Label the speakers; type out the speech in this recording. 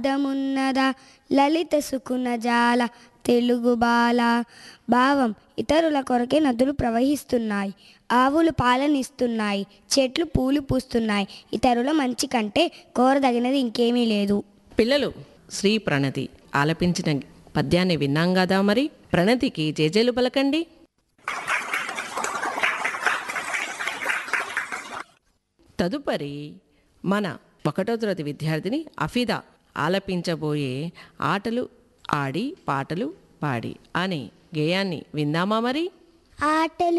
Speaker 1: దమున్నద లలిత సుకున జాల తెలుగు బాల భావం ఇతరుల కొరకే నదులు ప్రవహిస్తున్నాయి ఆవులు పాలనిస్తున్నాయి చెట్లు పూలు పూస్తున్నాయి ఇతరుల మంచి కంటే కోరదగినది ఇంకేమీ లేదు
Speaker 2: పిల్లలు శ్రీ ప్రణతి ఆలపించిన పద్యాన్ని విన్నాం కదా మరి ప్రణతికి జేజేలు పలకండి తదుపరి మన ఒకటో తరగతి విద్యార్థిని అఫిదా ఆలపించబోయే ఆటలు ఆడి పాటలు పాడి అనే గేయాన్ని విందామా మరి
Speaker 1: ఆటలు